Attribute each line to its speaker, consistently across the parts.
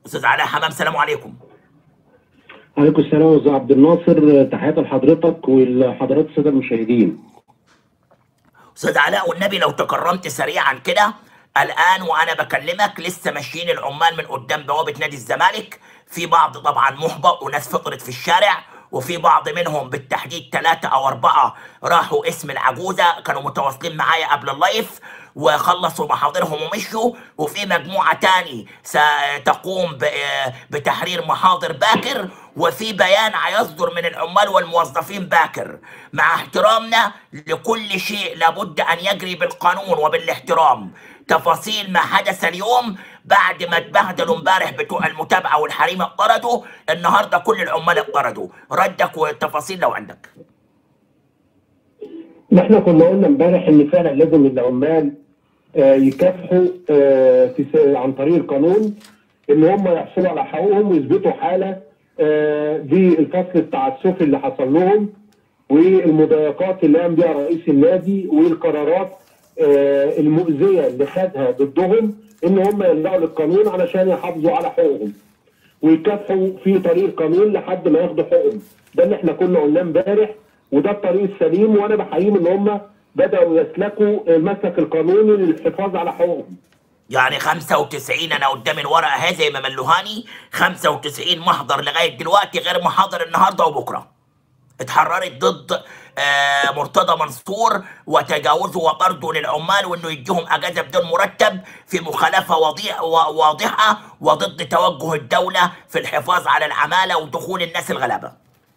Speaker 1: استاذ علاء حمام سلام عليكم
Speaker 2: عليكم السلام استاذ عبد الناصر تحياتي لحضرتك ولحضرات الساده المشاهدين
Speaker 1: استاذ علاء والنبي لو تكرمت سريعا كده الان وانا بكلمك لسه ماشيين العمال من قدام بوابه نادي الزمالك في بعض طبعا محبط وناس فطرت في الشارع وفي بعض منهم بالتحديد ثلاثة أو أربعة راحوا اسم العجوزة كانوا متواصلين معايا قبل اللايف وخلصوا محاضرهم ومشوا وفي مجموعة تاني ستقوم ب- بتحرير محاضر باكر وفي بيان هيصدر من العمال والموظفين باكر مع احترامنا لكل شيء لابد أن يجري بالقانون وبالاحترام تفاصيل ما حدث اليوم بعد ما اتبهدلوا امبارح بتوع المتابعة والحريم اطردوا النهاردة كل العمال اطردوا ردك والتفاصيل لو عندك
Speaker 2: ما احنا كنا قلنا امبارح ان فعلا لازم العمال آه، يكافحوا آه، في س- عن طريق القانون ان هم يحصلوا على حقوقهم ويثبتوا حاله آه، دي الفصل التعسفي اللي حصل لهم والمضايقات اللي قام بها رئيس النادي والقرارات آه، المؤذيه اللي خدها ضدهم ان هم يلجأوا للقانون علشان يحافظوا على حقوقهم. ويكافحوا في طريق القانون لحد ما ياخدوا حقوقهم ده اللي احنا كنا قلناه امبارح وده الطريق السليم وانا بحييهم ان هم بداوا يسلكوا المسلك القانوني للحفاظ على حقوقهم
Speaker 1: يعني 95 انا قدام الورقه اهي زي ما ملوهاني 95 محضر لغايه دلوقتي غير محاضر النهارده وبكره اتحررت ضد آه مرتضى منصور وتجاوزه وطرده للعمال وانه يديهم اجازه بدون مرتب في مخالفه وضيع و- واضحه وضد توجه الدوله في الحفاظ على العماله ودخول الناس الغلابه.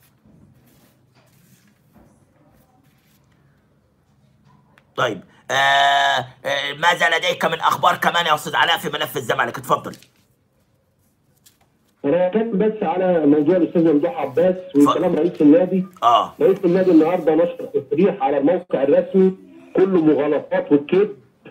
Speaker 1: طيب آه آه ماذا لديك من اخبار كمان يا استاذ علاء في ملف الزمالك اتفضل.
Speaker 2: انا كان بس على موضوع الاستاذ ممدوح عباس وكلام رئيس النادي
Speaker 1: اه
Speaker 2: رئيس النادي النهارده نشر تصريح على الموقع الرسمي كله مغالطات وكذب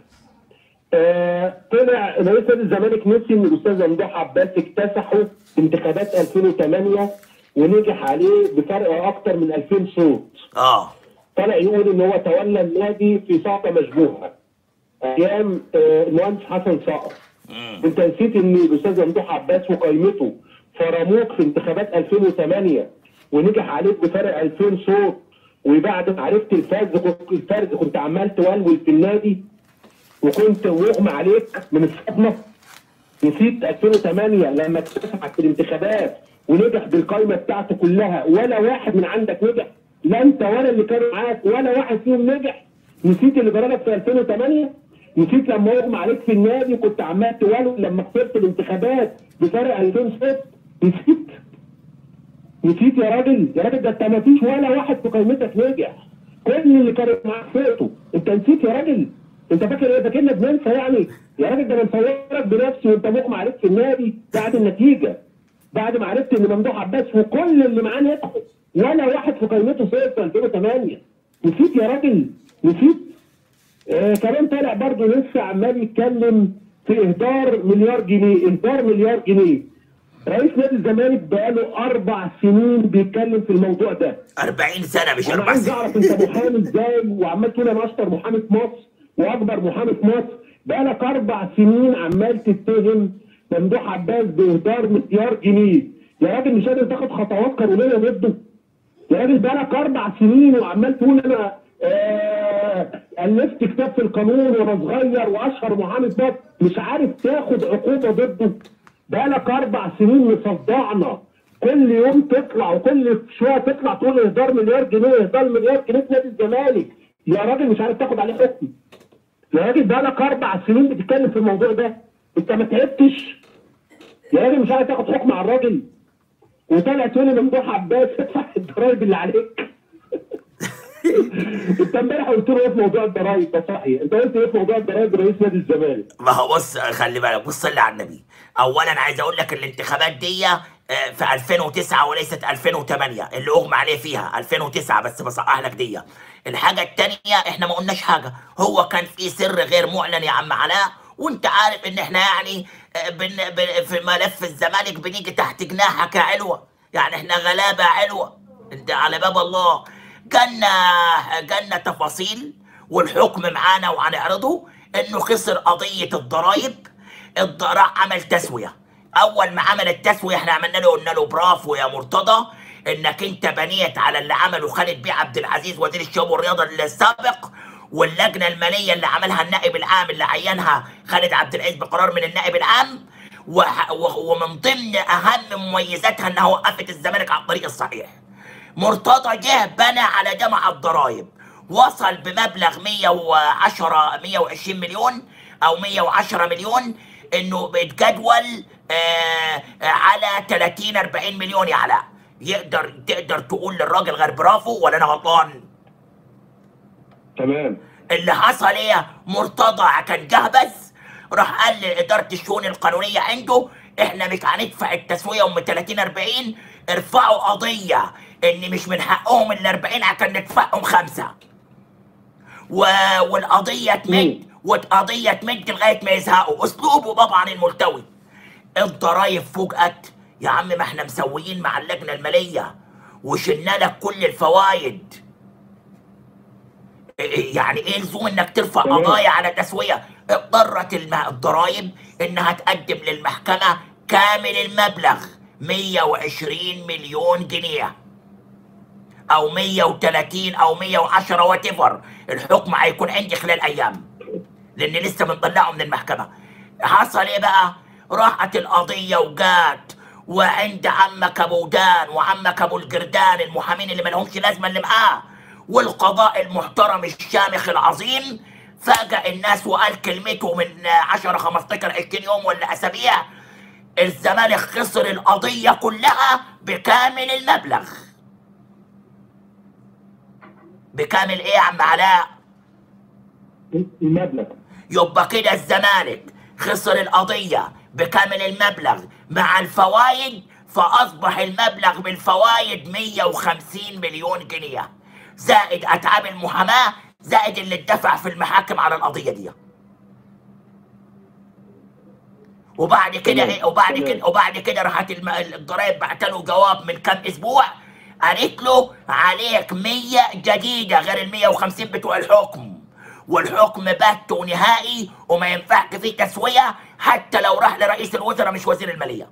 Speaker 2: آه طلع رئيس نادي الزمالك نسي ان الاستاذ ممدوح عباس اكتسحوا في انتخابات 2008 ونجح عليه بفرق اكتر من 2000 صوت
Speaker 1: اه
Speaker 2: طلع يقول ان هو تولى النادي في ساقه مشبوهه ايام آه، المهندس حسن صقر انت نسيت ان الاستاذ ممدوح عباس وقائمته فرموك في انتخابات 2008 ونجح عليك بفرق 2000 صوت وبعد ما عرفت الفرز كنت الفرز كنت عمال تولول في النادي وكنت مغمى عليك من الصدمه نسيت 2008 لما اكتسحك في الانتخابات ونجح بالقائمه بتاعته كلها ولا واحد من عندك نجح لا انت ولا اللي كانوا معاك ولا واحد فيهم نجح نسيت اللي جرالك في 2008 نسيت لما يغمى عليك في النادي وكنت عمال تولول لما خسرت الانتخابات بفرق 2000 صوت نسيت نسيت يا راجل يا راجل ده انت ما فيش ولا واحد في قائمتك نجح كل اللي كانوا معاك فقتوا انت نسيت يا راجل انت فاكر ايه فاكرنا بننسى يعني يا راجل ده انا مصورك بنفسي وانت مغمى عليك في النادي بعد النتيجه بعد ما عرفت ان ممدوح عباس وكل اللي معاه نجحوا ولا واحد في قائمته صفر في 2008 نسيت يا راجل نسيت آه كمان طالع برضه لسه عمال يتكلم في اهدار مليار جنيه اهدار مليار جنيه رئيس نادي الزمالك بقاله اربع سنين بيتكلم في الموضوع ده
Speaker 1: 40 سنه مش
Speaker 2: انا
Speaker 1: اربع
Speaker 2: عايز
Speaker 1: سنين
Speaker 2: اعرف انت محامي ازاي وعمال تقول انا اشطر محامي في مصر واكبر محامي في مصر بقالك اربع سنين عمال تتهم ممدوح عباس باهدار مليار جنيه يا راجل مش قادر تاخد خطوات قانونيه ضده يا راجل بقالك اربع سنين وعمال تقول انا آه الفت كتاب في القانون وانا صغير واشهر محامي في مصر مش عارف تاخد عقوبه ضده بقالك اربع سنين مصدعنا كل يوم تطلع وكل شويه تطلع تقول اهدار مليار جنيه اهدار مليار جنيه في نادي الزمالك يا راجل مش عارف تاخد عليه حكم يا راجل بقالك اربع سنين بتتكلم في الموضوع ده انت ما تعبتش يا راجل مش عارف تاخد حكم على الراجل وطلع تقول لي ممدوح عباس ادفع الضرايب اللي عليك انت امبارح قلت له ايه في موضوع الضرايب ده صحيح انت قلت ايه في موضوع الضرايب رئيس نادي الزمالك
Speaker 1: ما هو بص خلي بالك بص صلي على النبي اولا عايز اقول لك الانتخابات دي آه، في 2009 وليست 2008 اللي اغمى عليه فيها 2009 بس بصحح لك دي الحاجه التانية احنا ما قلناش حاجه هو كان في سر غير معلن يا عم علاء وانت عارف ان احنا يعني آه، بن بن في ملف الزمالك بنيجي تحت جناحك يا علوه يعني احنا غلابه علوه انت على باب الله جالنا جالنا تفاصيل والحكم معانا وهنعرضه انه خسر قضيه الضرايب الضراء عمل تسويه اول ما عمل التسويه احنا عملنا له قلنا له برافو يا مرتضى انك انت بنيت على اللي عمله خالد بيه عبد العزيز وزير الشباب والرياضه السابق واللجنه الماليه اللي عملها النائب العام اللي عينها خالد عبد العزيز بقرار من النائب العام وح- و- ومن ضمن اهم مميزاتها انها وقفت الزمالك على الطريق الصحيح. مرتضى جه بنى على جمع الضرائب وصل بمبلغ 110 120 مليون او 110 مليون انه بيتجدول آه آه، على 30 40 مليون يا علاء يقدر تقدر تقول للراجل غير برافو ولا انا غلطان؟
Speaker 2: تمام
Speaker 1: اللي حصل ايه مرتضى كان جهبذ راح قال لإدارة الشؤون القانونية عنده احنا مش هندفع التسوية ام 30 40 ارفعوا قضية ان مش من حقهم ال 40 عشان ندفعهم خمسة و... والقضية تمد والقضية تمد لغاية ما يزهقوا اسلوبه طبعا الملتوي الضرايب فوجئت يا عم ما احنا مسويين مع اللجنة المالية وشلنا لك كل الفوايد يعني ايه لزوم انك ترفع
Speaker 2: تمام.
Speaker 1: قضايا على تسويه اضطرت الم- الضرائب انها تقدم للمحكمه كامل المبلغ 120 مليون جنيه او 130 او 110 وات الحكم هيكون عندي خلال ايام لان لسه بنطلعه من المحكمه حصل ايه بقى راحت القضيه وجات وعند عمك ابو دان وعمك ابو الجردان المحامين اللي مالهمش لازمه اللي معاه والقضاء المحترم الشامخ العظيم فاجأ الناس وقال كلمته من 10 15 20 يوم ولا اسابيع الزمالك خسر القضيه كلها بكامل المبلغ بكامل ايه يا عم علاء
Speaker 2: المبلغ
Speaker 1: يبقى كده الزمالك خسر القضية بكامل المبلغ مع الفوائد فأصبح المبلغ بالفوائد 150 مليون جنيه زائد أتعاب المحاماة زائد اللي اتدفع في المحاكم على القضية دي وبعد كده
Speaker 2: تمام.
Speaker 1: ايه وبعد
Speaker 2: تمام.
Speaker 1: كده وبعد كده راحت الم- الضرايب بعت له جواب من كام اسبوع قالت له عليك 100 جديده غير ال 150 بتوع الحكم والحكم بات ونهائي وما ينفعش فيه تسويه حتى لو راح لرئيس الوزراء مش وزير الماليه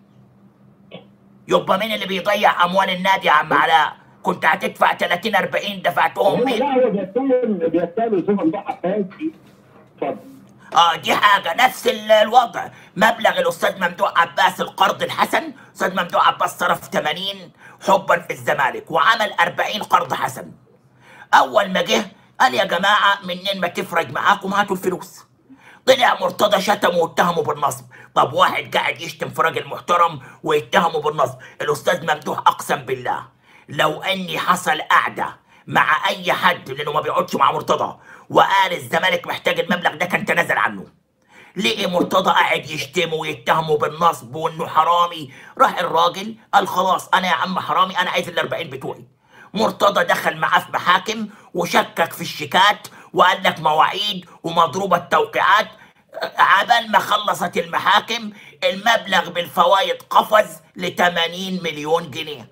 Speaker 1: يبقى مين اللي بيضيع اموال النادي يا عم علاء كنت هتدفع 30 40 دفعتهم
Speaker 2: هو
Speaker 1: 100
Speaker 2: لا هو بيتهم بيتهم الاستاذ ممدوح عباس اتفضل
Speaker 1: اه دي حاجة نفس ال- الوضع مبلغ الأستاذ ممدوح عباس القرض الحسن أستاذ ممدوح عباس صرف 80 حبا في الزمالك وعمل 40 قرض حسن أول ما جه قال يا جماعة منين ما تفرج معاكم هاتوا الفلوس طلع مرتضى شتمه واتهمه بالنصب طب واحد قاعد يشتم في راجل محترم ويتهمه بالنصب الأستاذ ممدوح أقسم بالله لو أني حصل قعدة مع أي حد لأنه ما بيقعدش مع مرتضى وقال الزمالك محتاج المبلغ ده كان تنازل عنه لقي مرتضى قاعد يشتمه ويتهمه بالنصب وانه حرامي راح الراجل قال خلاص انا يا عم حرامي انا عايز ال 40 بتوعي مرتضى دخل معاه في محاكم وشكك في الشيكات وقال لك مواعيد ومضروبه التوقيعات عبال ما خلصت المحاكم المبلغ بالفوائد قفز ل 80 مليون جنيه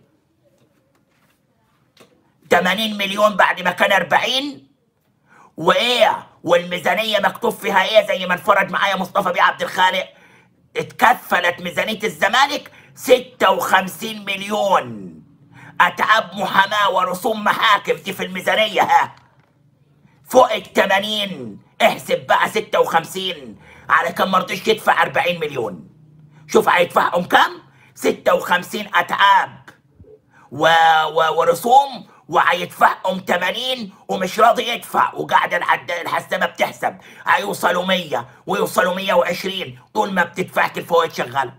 Speaker 1: 80 مليون بعد ما كان 40 وايه والميزانيه مكتوب فيها ايه زي ما انفرد معايا مصطفى بيه عبد الخالق اتكفلت ميزانيه الزمالك 56 مليون اتعاب محاماه ورسوم محاكم دي في الميزانيه ها فوق ال 80 احسب بقى 56 على كم ما رضيش يدفع 40 مليون شوف هيدفعهم كام 56 اتعاب و... و... ورسوم وهيدفعهم 80 ومش راضي يدفع وقاعد الحد... الحسابه بتحسب هيوصلوا 100 ويوصلوا 120 طول ما بتدفعك الفوائد شغاله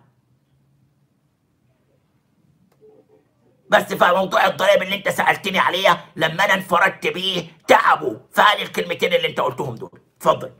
Speaker 1: بس في موضوع الضرايب اللي انت سالتني عليها لما انا انفردت بيه تعبوا فقال الكلمتين اللي انت قلتهم دول اتفضل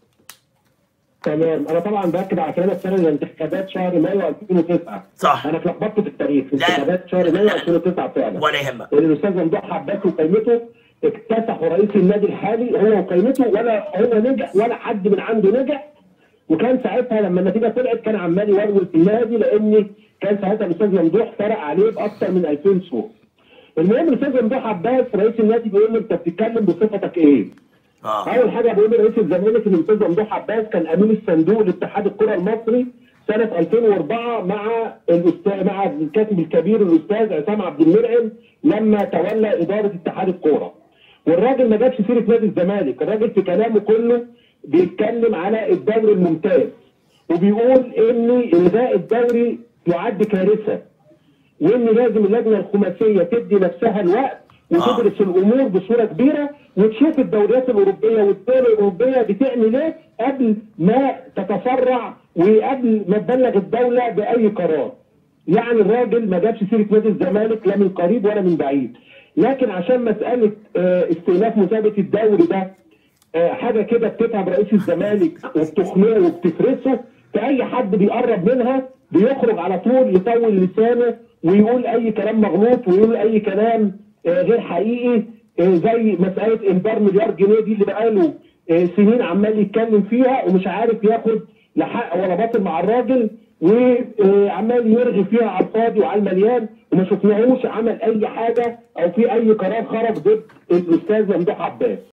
Speaker 2: تمام انا طبعا باكد على كلامك سنه الانتخابات شهر مايو 2009
Speaker 1: صح.
Speaker 2: انا اتلخبطت في التاريخ
Speaker 1: لا.
Speaker 2: انتخابات شهر مايو 2009 فعلا
Speaker 1: ولا يهمك
Speaker 2: لان الاستاذ ممدوح عباس وقيمته اكتسحوا رئيس النادي الحالي هو وقيمته ولا هو نجح ولا حد من عنده نجح وكان ساعتها لما النتيجه طلعت كان عمال يورول في النادي لان كان ساعتها الاستاذ ممدوح فرق عليه باكثر من 2000 صوت. المهم الاستاذ ممدوح عباس رئيس النادي بيقول له انت بتتكلم بصفتك ايه؟
Speaker 1: اه
Speaker 2: اول حاجه بقول لرئيس الزمالك ان الاستاذ ممدوح عباس كان امين الصندوق لاتحاد الكره المصري سنه 2004 مع الاستاذ مع الكاتب الكبير الاستاذ عصام عبد المنعم لما تولى اداره اتحاد الكوره. والراجل ما جابش سيره نادي الزمالك، الراجل في كلامه كله بيتكلم على الدوري الممتاز وبيقول ان الغاء الدوري يعد كارثه وان لازم اللجنه الخماسيه تدي نفسها الوقت وتدرس الامور بصوره كبيره وتشوف الدوريات الاوروبيه والدول الاوروبيه بتعمل ايه قبل ما تتسرع وقبل ما تبلغ الدوله باي قرار. يعني الراجل ما جابش سيره نادي الزمالك لا من قريب ولا من بعيد. لكن عشان مساله آه، استئناف مسابقه الدوري ده آه، حاجه كده بتتعب رئيس الزمالك وبتخنقه وبتفرسه فاي حد بيقرب منها بيخرج على طول يطول لسانه ويقول اي كلام مغلوط ويقول اي كلام آه، غير حقيقي آه، زي مساله انذار مليار جنيه دي اللي بقاله آه، سنين عمال يتكلم فيها ومش عارف ياخد لا حق ولا باطل مع الراجل وعمال يرغي فيها على الفاضي وعلى المليان وما شفناهوش عمل اي حاجه او في اي قرار خرج ضد الاستاذ ممدوح عباس